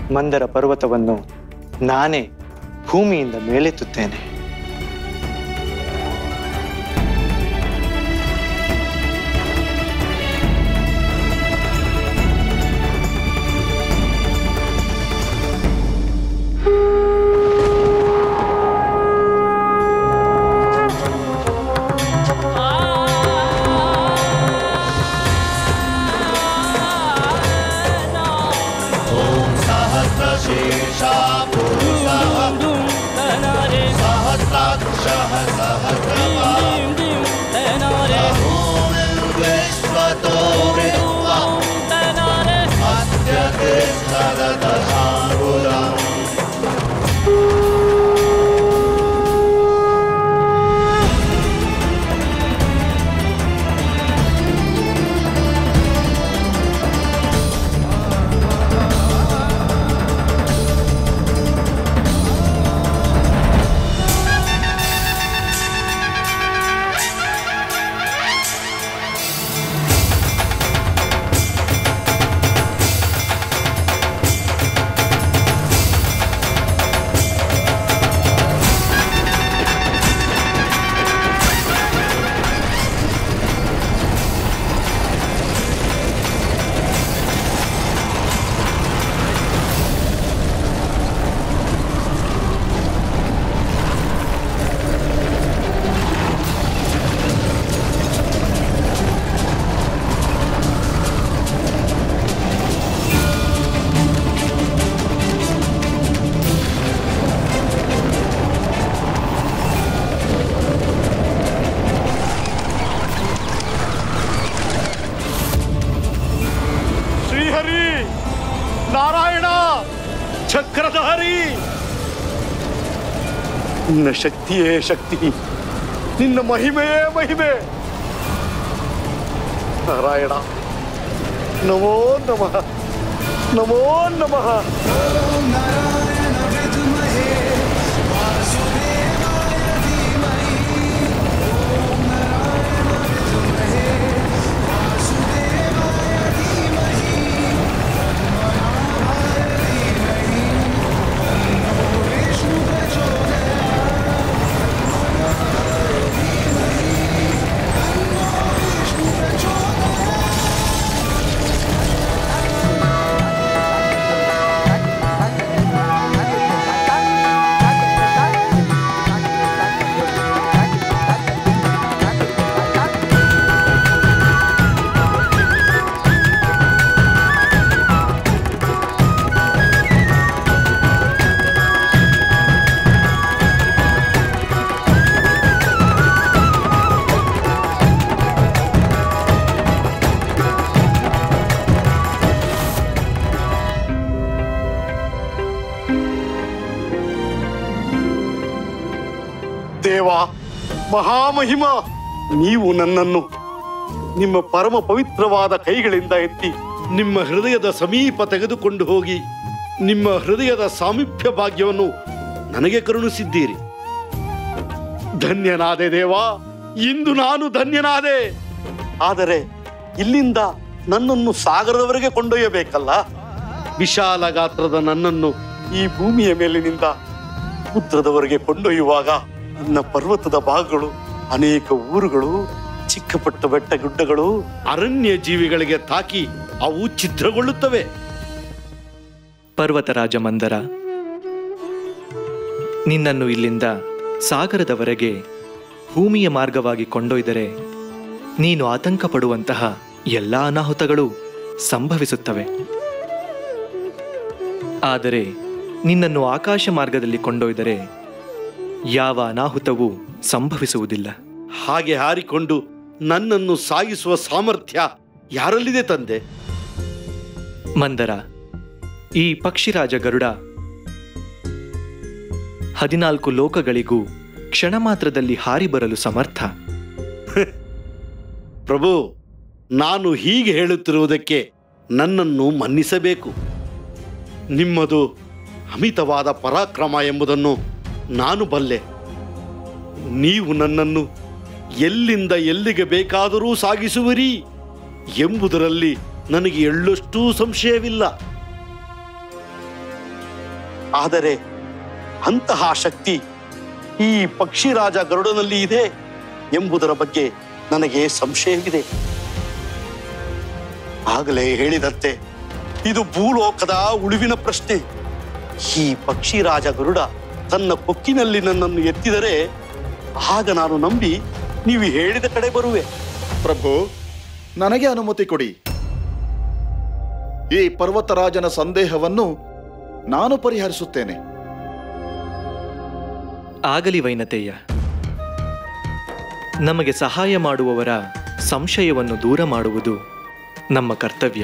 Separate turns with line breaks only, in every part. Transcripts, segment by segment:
ಮಂದರ ಪರ್ವತವನ್ನು ನಾನೇ ಭೂಮಿಯಿಂದ ಮೇಲೆತ್ತುತ್ತೇನೆ
सहस्रशीर्षा पुरुषः सहस्राक्षः सहस्रपात् भूमिर्विश्वतो वृत्वा अस्य तिष्ठदशाङ्गुलम्
ಶ್ರೀಹರಿ ನಾರಾಯಣ ಚಕ್ರಧಾರಿ ನಿನ್ನ ಶಕ್ತಿಯೇ ಶಕ್ತಿ ನಿನ್ನ ಮಹಿಮೆಯೇ ಮಹಿಮೆ ನಾರಾಯಣ ನಮೋ ನಮಃ ನಮೋ ನಮಃ ದೇವ ಮಹಾಮಹಿಮ ನೀವು ನನ್ನನ್ನು ನಿಮ್ಮ ಪರಮ ಪವಿತ್ರವಾದ ಕೈಗಳಿಂದ ಎತ್ತಿ ನಿಮ್ಮ ಹೃದಯದ ಸಮೀಪ ತೆಗೆದುಕೊಂಡು ಹೋಗಿ ನಿಮ್ಮ ಹೃದಯದ ಸಾಮೀಪ್ಯ ಭಾಗ್ಯವನ್ನು ನನಗೆ ಕರುಣಿಸಿದ್ದೀರಿ ಧನ್ಯನಾದೆ ದೇವ ಇಂದು ನಾನು ಧನ್ಯನಾದೆ ಆದರೆ ಇಲ್ಲಿಂದ ನನ್ನನ್ನು ಸಾಗರದವರೆಗೆ ಕೊಂಡೊಯ್ಯಬೇಕಲ್ಲ ವಿಶಾಲ ಗಾತ್ರದ ನನ್ನನ್ನು ಈ ಭೂಮಿಯ ಮೇಲಿನಿಂದ ಸಮುದ್ರದವರೆಗೆ ಕೊಂಡೊಯ್ಯುವಾಗ ನನ್ನ ಪರ್ವತದ ಭಾಗಗಳು ಅನೇಕ ಊರುಗಳು ಚಿಕ್ಕಪಟ್ಟ ಬೆಟ್ಟ ಗುಡ್ಡಗಳು ಅರಣ್ಯ ಜೀವಿಗಳಿಗೆ ತಾಕಿ ಅವು ಛಿದ್ರಗೊಳ್ಳುತ್ತವೆ
ಪರ್ವತರಾಜ ಮಂದರ ನಿನ್ನನ್ನು ಇಲ್ಲಿಂದ ಸಾಗರದವರೆಗೆ ಭೂಮಿಯ ಮಾರ್ಗವಾಗಿ ಕೊಂಡೊಯ್ದರೆ ನೀನು ಆತಂಕ ಪಡುವಂತಹ ಎಲ್ಲ ಅನಾಹುತಗಳು ಸಂಭವಿಸುತ್ತವೆ ಆದರೆ ನಿನ್ನನ್ನು ಆಕಾಶ ಮಾರ್ಗದಲ್ಲಿ ಕೊಂಡೊಯ್ದರೆ ಯಾವ ಅನಾಹುತವೂ ಸಂಭವಿಸುವುದಿಲ್ಲ
ಹಾಗೆ ಹಾರಿಕೊಂಡು ನನ್ನನ್ನು ಸಾಗಿಸುವ ಸಾಮರ್ಥ್ಯ ಯಾರಲ್ಲಿದೆ ತಂದೆ
ಮಂದರ ಈ ಪಕ್ಷಿರಾಜ ಗರುಡ ಹದಿನಾಲ್ಕು ಲೋಕಗಳಿಗೂ ಕ್ಷಣ ಮಾತ್ರದಲ್ಲಿ ಹಾರಿ ಬರಲು ಸಮರ್ಥ
ಪ್ರಭು ನಾನು ಹೀಗೆ ಹೇಳುತ್ತಿರುವುದಕ್ಕೆ ನನ್ನನ್ನು ಮನ್ನಿಸಬೇಕು ನಿಮ್ಮದು ಅಮಿತವಾದ ಪರಾಕ್ರಮ ಎಂಬುದನ್ನು ನಾನು ಬಲ್ಲೆ ನೀವು ನನ್ನನ್ನು ಎಲ್ಲಿಂದ ಎಲ್ಲಿಗೆ ಬೇಕಾದರೂ ಸಾಗಿಸುವಿರಿ ಎಂಬುದರಲ್ಲಿ ನನಗೆ ಎಳ್ಳಷ್ಟೂ ಸಂಶಯವಿಲ್ಲ ಆದರೆ ಅಂತಹ ಶಕ್ತಿ ಈ ಪಕ್ಷಿರಾಜ ಗರುಡನಲ್ಲಿ ಇದೆ ಎಂಬುದರ ಬಗ್ಗೆ ನನಗೆ ಸಂಶಯವಿದೆ ಆಗಲೇ ಹೇಳಿದಂತೆ ಇದು ಭೂಲೋಕದ ಉಳಿವಿನ ಪ್ರಶ್ನೆ ಈ ಪಕ್ಷಿರಾಜ ಗರುಡ ತನ್ನ ಕೊಕ್ಕಿನಲ್ಲಿ ನನ್ನನ್ನು ಎತ್ತಿದರೆ ಆಗ ನಾನು ನಂಬಿ ನೀವು ಹೇಳಿದ ಕಡೆ ಬರುವೆ
ಪ್ರಭು ನನಗೆ ಅನುಮತಿ ಕೊಡಿ ಈ ಪರ್ವತರಾಜನ ಸಂದೇಹವನ್ನು ನಾನು ಪರಿಹರಿಸುತ್ತೇನೆ
ಆಗಲಿ ವೈನತೆಯ ನಮಗೆ ಸಹಾಯ ಮಾಡುವವರ ಸಂಶಯವನ್ನು ದೂರ ಮಾಡುವುದು ನಮ್ಮ ಕರ್ತವ್ಯ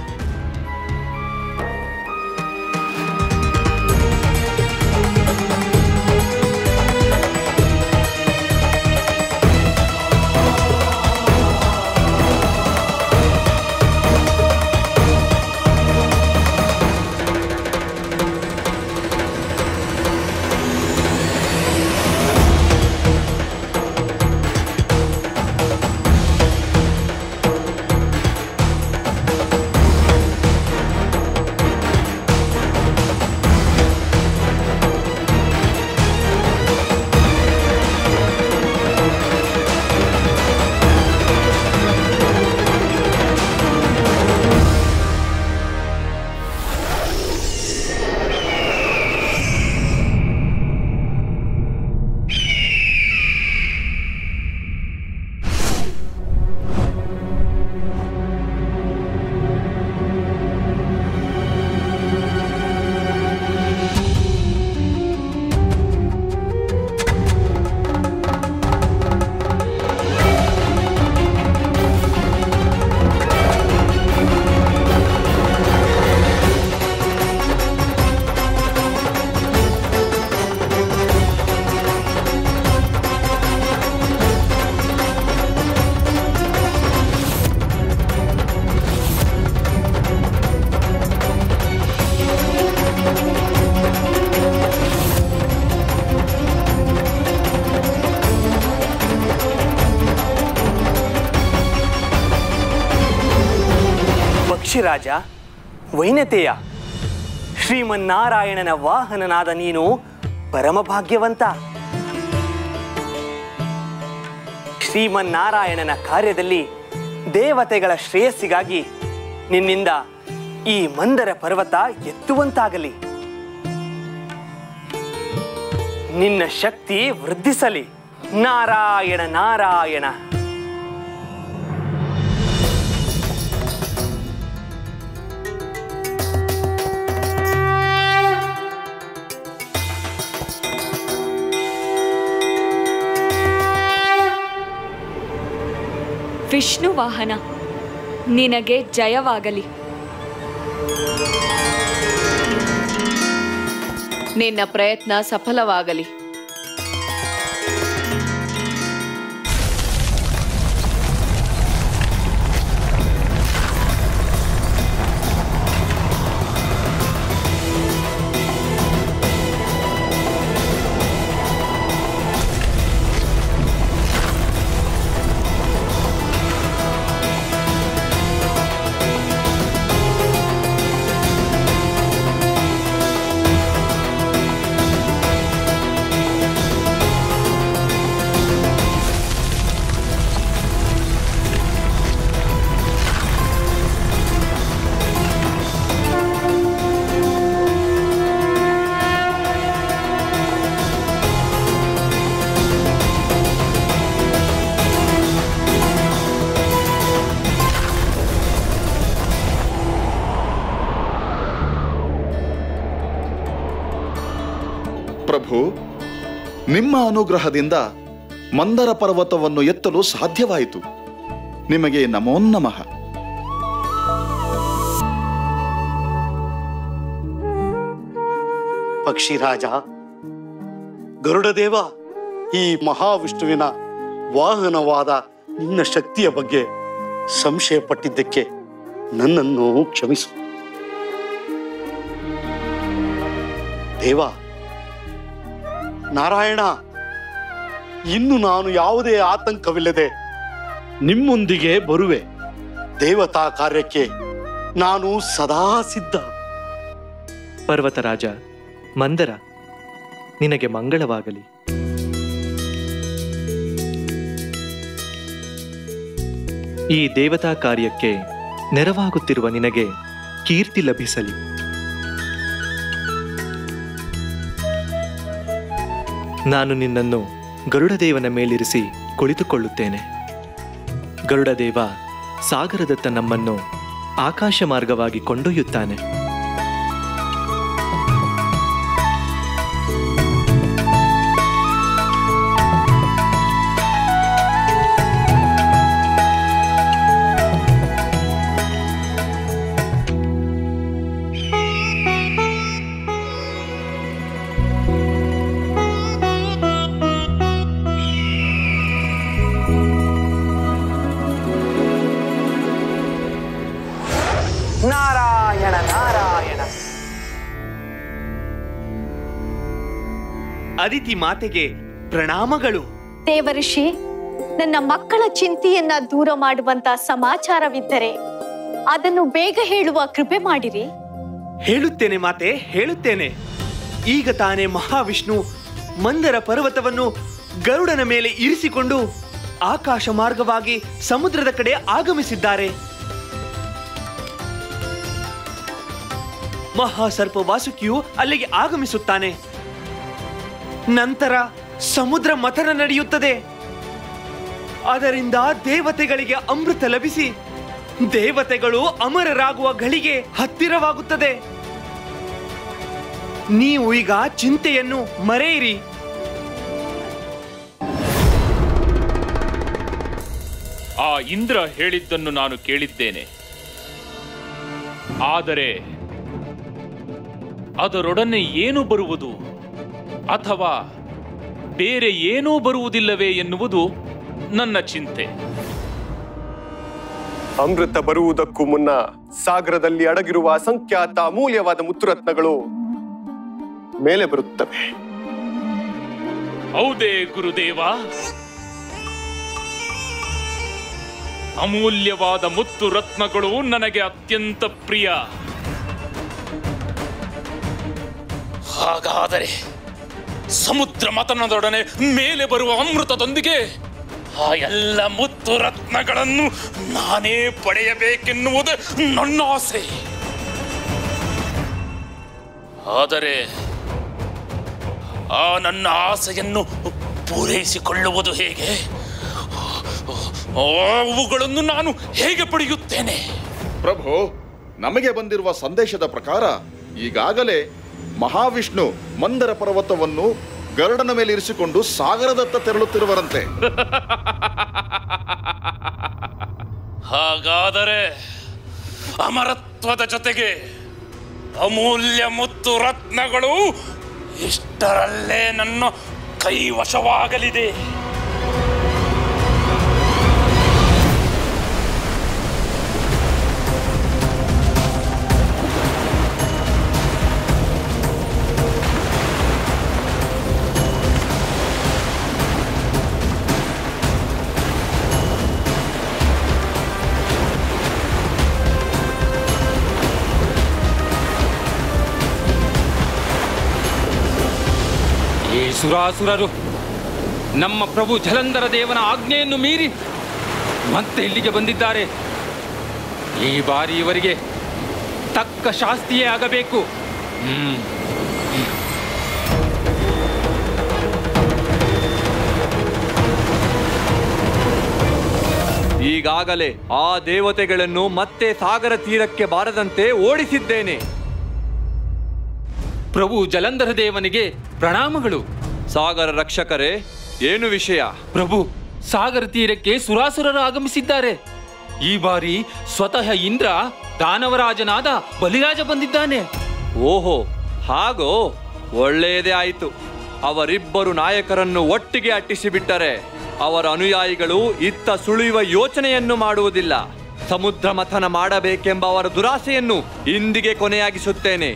ಪಕ್ಷಿರಾಜ ವೈನತೆಯ ಶ್ರೀಮನ್ನಾರಾಯಣನ ವಾಹನನಾದ ನೀನು ಪರಮಭಾಗ್ಯವಂತ ಶ್ರೀಮನ್ನಾರಾಯಣನ ಕಾರ್ಯದಲ್ಲಿ ದೇವತೆಗಳ ಶ್ರೇಯಸ್ಸಿಗಾಗಿ ನಿನ್ನಿಂದ ಈ ಮಂದರ ಪರ್ವತ ಎತ್ತುವಂತಾಗಲಿ ನಿನ್ನ ಶಕ್ತಿ ವೃದ್ಧಿಸಲಿ ನಾರಾಯಣ ನಾರಾಯಣ
ವಿಷ್ಣು ವಾಹನ ನಿನಗೆ ಜಯವಾಗಲಿ
ನಿನ್ನ ಪ್ರಯತ್ನ ಸಫಲವಾಗಲಿ
ಪ್ರಭು ನಿಮ್ಮ ಅನುಗ್ರಹದಿಂದ ಮಂದರ ಪರ್ವತವನ್ನು ಎತ್ತಲು ಸಾಧ್ಯವಾಯಿತು ನಿಮಗೆ ನಮೋನ್ನಮಃ
ಪಕ್ಷಿರಾಜ ಗರುಡದೇವ ಈ ಮಹಾವಿಷ್ಣುವಿನ ವಾಹನವಾದ ನಿನ್ನ ಶಕ್ತಿಯ ಬಗ್ಗೆ ಸಂಶಯ ಪಟ್ಟಿದ್ದಕ್ಕೆ ನನ್ನನ್ನು ಕ್ಷಮಿಸು ದೇವ ನಾರಾಯಣ ಇನ್ನು ನಾನು ಯಾವುದೇ ಆತಂಕವಿಲ್ಲದೆ ನಿಮ್ಮೊಂದಿಗೆ ಬರುವೆ ದೇವತಾ ಕಾರ್ಯಕ್ಕೆ ನಾನು ಸದಾ ಸಿದ್ಧ
ಪರ್ವತರಾಜ ಮಂದರ ನಿನಗೆ ಮಂಗಳವಾಗಲಿ ಈ ದೇವತಾ ಕಾರ್ಯಕ್ಕೆ ನೆರವಾಗುತ್ತಿರುವ ನಿನಗೆ ಕೀರ್ತಿ ಲಭಿಸಲಿ ನಾನು ನಿನ್ನನ್ನು ಗರುಡದೇವನ ಮೇಲಿರಿಸಿ ಕುಳಿತುಕೊಳ್ಳುತ್ತೇನೆ ಗರುಡದೇವ ಸಾಗರದತ್ತ ನಮ್ಮನ್ನು ಆಕಾಶ ಮಾರ್ಗವಾಗಿ ಕೊಂಡೊಯ್ಯುತ್ತಾನೆ
ನಾರಾಯಣ ನಾರಾಯಣ ಅದಿತಿ ಮಾತೆಗೆ ಪ್ರಣಾಮಗಳು
ದೇವಋಷಿ ನನ್ನ ಮಕ್ಕಳ ಚಿಂತೆಯನ್ನ ದೂರ ಮಾಡುವಂತ ಸಮಾಚಾರವಿದ್ದರೆ ಅದನ್ನು ಬೇಗ ಹೇಳುವ ಕೃಪೆ ಮಾಡಿರಿ
ಹೇಳುತ್ತೇನೆ ಮಾತೆ ಹೇಳುತ್ತೇನೆ ಈಗ ತಾನೇ ಮಹಾವಿಷ್ಣು ಮಂದರ ಪರ್ವತವನ್ನು ಗರುಡನ ಮೇಲೆ ಇರಿಸಿಕೊಂಡು ಆಕಾಶ ಮಾರ್ಗವಾಗಿ ಸಮುದ್ರದ ಕಡೆ ಆಗಮಿಸಿದ್ದಾರೆ ಮಹಾಸರ್ಪ ವಾಸುಕಿಯು ಅಲ್ಲಿಗೆ ಆಗಮಿಸುತ್ತಾನೆ ನಂತರ ಸಮುದ್ರ ಮಥನ ನಡೆಯುತ್ತದೆ ಅದರಿಂದ ದೇವತೆಗಳಿಗೆ ಅಮೃತ ಲಭಿಸಿ ದೇವತೆಗಳು ಅಮರರಾಗುವ ಗಳಿಗೆ ಹತ್ತಿರವಾಗುತ್ತದೆ ನೀವು ಈಗ ಚಿಂತೆಯನ್ನು ಮರೆಯಿರಿ
ಆ ಇಂದ್ರ ಹೇಳಿದ್ದನ್ನು ನಾನು ಕೇಳಿದ್ದೇನೆ ಆದರೆ ಅದರೊಡನೆ ಏನು ಬರುವುದು ಅಥವಾ ಬೇರೆ ಏನೂ ಬರುವುದಿಲ್ಲವೇ ಎನ್ನುವುದು ನನ್ನ ಚಿಂತೆ
ಅಮೃತ ಬರುವುದಕ್ಕೂ ಮುನ್ನ ಸಾಗರದಲ್ಲಿ ಅಡಗಿರುವ ಅಸಂಖ್ಯಾತ ಅಮೂಲ್ಯವಾದ ಮುತ್ತುರತ್ನಗಳು ಮೇಲೆ ಬರುತ್ತವೆ
ಹೌದೇ ಗುರುದೇವ ಅಮೂಲ್ಯವಾದ ಮುತ್ತು ರತ್ನಗಳು ನನಗೆ ಅತ್ಯಂತ ಪ್ರಿಯ ಹಾಗಾದರೆ ಸಮುದ್ರ ಮತನದೊಡನೆ ಮೇಲೆ ಬರುವ ಅಮೃತದೊಂದಿಗೆ ಆ ಎಲ್ಲ ಮುತ್ತು ರತ್ನಗಳನ್ನು ನಾನೇ ಪಡೆಯಬೇಕೆನ್ನುವುದು ನನ್ನ ಆಸೆ ಆದರೆ ಆ ನನ್ನ ಆಸೆಯನ್ನು ಪೂರೈಸಿಕೊಳ್ಳುವುದು ಹೇಗೆ ಅವುಗಳನ್ನು ನಾನು ಹೇಗೆ ಪಡೆಯುತ್ತೇನೆ
ಪ್ರಭು ನಮಗೆ ಬಂದಿರುವ ಸಂದೇಶದ ಪ್ರಕಾರ ಈಗಾಗಲೇ ಮಹಾವಿಷ್ಣು ಮಂದರ ಪರ್ವತವನ್ನು ಗರುಡನ ಮೇಲೆ ಇರಿಸಿಕೊಂಡು ಸಾಗರದತ್ತ ತೆರಳುತ್ತಿರುವರಂತೆ
ಹಾಗಾದರೆ ಅಮರತ್ವದ ಜೊತೆಗೆ ಅಮೂಲ್ಯ ಮುತ್ತು ರತ್ನಗಳು ಇಷ್ಟರಲ್ಲೇ ನನ್ನ ಕೈವಶವಾಗಲಿದೆ
ಈ ಸುರಾಸುರರು ನಮ್ಮ ಪ್ರಭು ಜಲಂಧರ ದೇವನ ಆಜ್ಞೆಯನ್ನು ಮೀರಿ ಮತ್ತೆ ಇಲ್ಲಿಗೆ ಬಂದಿದ್ದಾರೆ ಈ ಬಾರಿ ಇವರಿಗೆ ತಕ್ಕ ಶಾಸ್ತಿಯೇ ಆಗಬೇಕು ಹ್ಮ್
ಈಗಾಗಲೇ ಆ ದೇವತೆಗಳನ್ನು ಮತ್ತೆ ಸಾಗರ ತೀರಕ್ಕೆ ಬಾರದಂತೆ ಓಡಿಸಿದ್ದೇನೆ
ಪ್ರಭು ಜಲಂಧರ ದೇವನಿಗೆ ಪ್ರಣಾಮಗಳು
ಸಾಗರ ರಕ್ಷಕರೇ ಏನು ವಿಷಯ
ಪ್ರಭು ಸಾಗರ ತೀರಕ್ಕೆ ಸುರಾಸುರರು ಆಗಮಿಸಿದ್ದಾರೆ ಈ ಬಾರಿ ಸ್ವತಃ ಇಂದ್ರ ದಾನವರಾಜನಾದ ಬಲಿರಾಜ ಬಂದಿದ್ದಾನೆ
ಓಹೋ ಹಾಗೋ ಒಳ್ಳೆಯದೇ ಆಯಿತು ಅವರಿಬ್ಬರು ನಾಯಕರನ್ನು ಒಟ್ಟಿಗೆ ಅಟ್ಟಿಸಿಬಿಟ್ಟರೆ ಅವರ ಅನುಯಾಯಿಗಳು ಇತ್ತ ಸುಳಿಯುವ ಯೋಚನೆಯನ್ನು ಮಾಡುವುದಿಲ್ಲ ಸಮುದ್ರ ಮಥನ ಮಾಡಬೇಕೆಂಬ ಅವರ ದುರಾಸೆಯನ್ನು ಇಂದಿಗೆ ಕೊನೆಯಾಗಿಸುತ್ತೇನೆ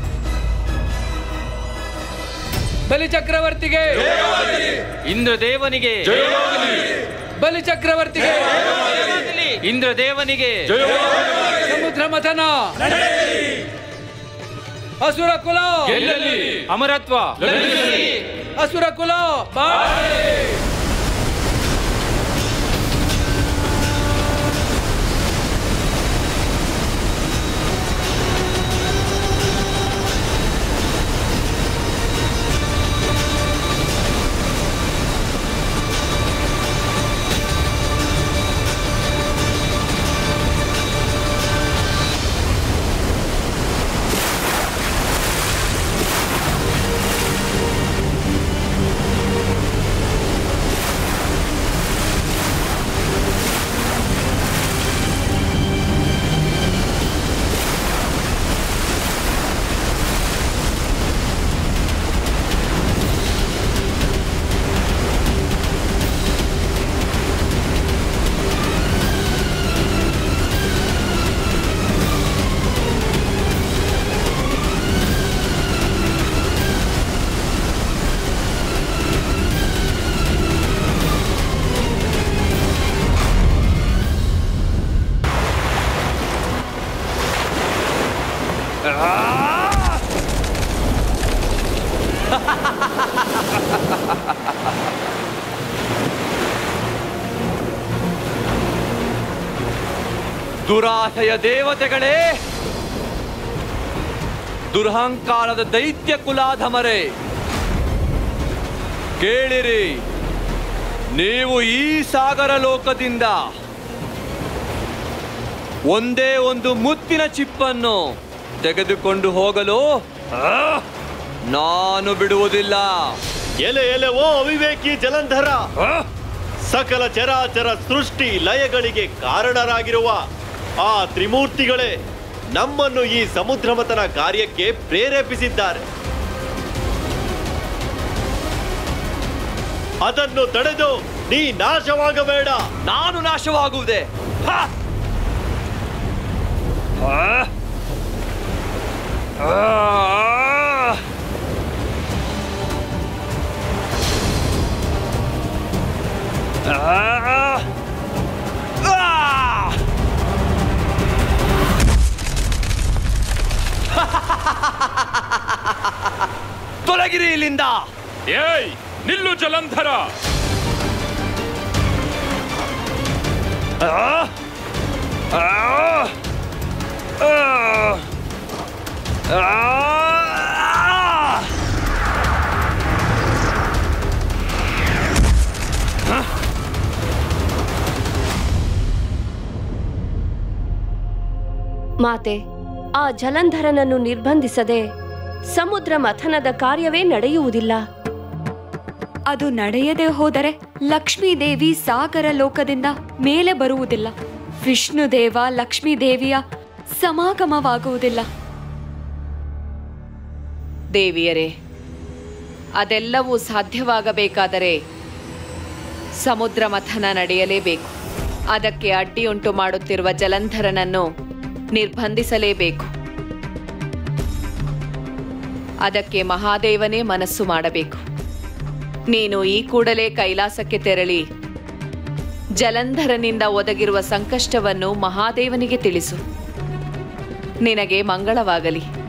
ಬಲಿ ಚಕ್ರವರ್ತಿಗೆ ಇಂದ್ರ ದೇವನಿಗೆ ಬಲಿ ಚಕ್ರವರ್ತಿಗೆ ಇಂದ್ರ ದೇವನಿಗೆ ಸಮುದ್ರ ಮಥನ ಅಸುರ ಕುಲ
ಗೆಲ್ಲಲಿ.
ಅಮರತ್ವ
ಲಭಿಸಲಿ.
ಅಸುರ ಕುಲ ಬಾಳೆ
ದುರಾಶಯ ದೇವತೆಗಳೇ ದುರಹಂಕಾರದ ದೈತ್ಯ ಕುಲಾಧಮರೆ ಕೇಳಿರಿ ನೀವು ಈ ಸಾಗರ ಲೋಕದಿಂದ ಒಂದೇ ಒಂದು ಮುತ್ತಿನ ಚಿಪ್ಪನ್ನು ತೆಗೆದುಕೊಂಡು ಹೋಗಲು ಆ, ನಾನು ಬಿಡುವುದಿಲ್ಲ
ಎಲೆ ಎಲೆ ಓ ಅವಿವೇಕಿ ಜಲಂಧರ ಸಕಲ ಚರಾಚರ ಸೃಷ್ಟಿ ಲಯಗಳಿಗೆ ಕಾರಣರಾಗಿರುವ ಆ ತ್ರಿಮೂರ್ತಿಗಳೇ ನಮ್ಮನ್ನು ಈ ಸಮುದ್ರ ಮಥನ ಕಾರ್ಯಕ್ಕೆ ಪ್ರೇರೇಪಿಸಿದ್ದಾರೆ ಅದನ್ನು ತಡೆದು ನೀ ನಾಶವಾಗಬೇಡ
ನಾನು ನಾಶವಾಗುವುದೇ ಹ! ಆ! ಆ! ಆ! ಆ! ತೊಲಗಿರಿ ಇಲ್ಲಿಂದ
ಏಯ್ ನಿಲ್ಲು ಜಲಂಧರ
ಆ! ಆ! ಆ! ಆ!
ಮಾತೆ ಆ ಜಲಂಧರನನ್ನು ನಿರ್ಬಂಧಿಸದೆ ಸಮುದ್ರ ಮಥನದ ಕಾರ್ಯವೇ ನಡೆಯುವುದಿಲ್ಲ
ಅದು ನಡೆಯದೆ ಹೋದರೆ ಲಕ್ಷ್ಮೀದೇವಿ ಸಾಗರ ಲೋಕದಿಂದ ಮೇಲೆ ಬರುವುದಿಲ್ಲ ವಿಷ್ಣುದೇವ ಲಕ್ಷ್ಮೀದೇವಿಯ ಸಮಾಗಮವಾಗುವುದಿಲ್ಲ
ದೇವಿಯರೇ ಅದೆಲ್ಲವೂ ಸಾಧ್ಯವಾಗಬೇಕಾದರೆ ಸಮುದ್ರ ಮಥನ ನಡೆಯಲೇಬೇಕು ಅದಕ್ಕೆ ಅಡ್ಡಿಯುಂಟು ಮಾಡುತ್ತಿರುವ ಜಲಂಧರನನ್ನು ನಿರ್ಬಂಧಿಸಲೇಬೇಕು ಅದಕ್ಕೆ ಮಹಾದೇವನೇ ಮನಸ್ಸು ಮಾಡಬೇಕು ನೀನು ಈ ಕೂಡಲೇ ಕೈಲಾಸಕ್ಕೆ ತೆರಳಿ ಜಲಂಧರನಿಂದ ಒದಗಿರುವ ಸಂಕಷ್ಟವನ್ನು ಮಹಾದೇವನಿಗೆ ತಿಳಿಸು ನಿನಗೆ ಮಂಗಳವಾಗಲಿ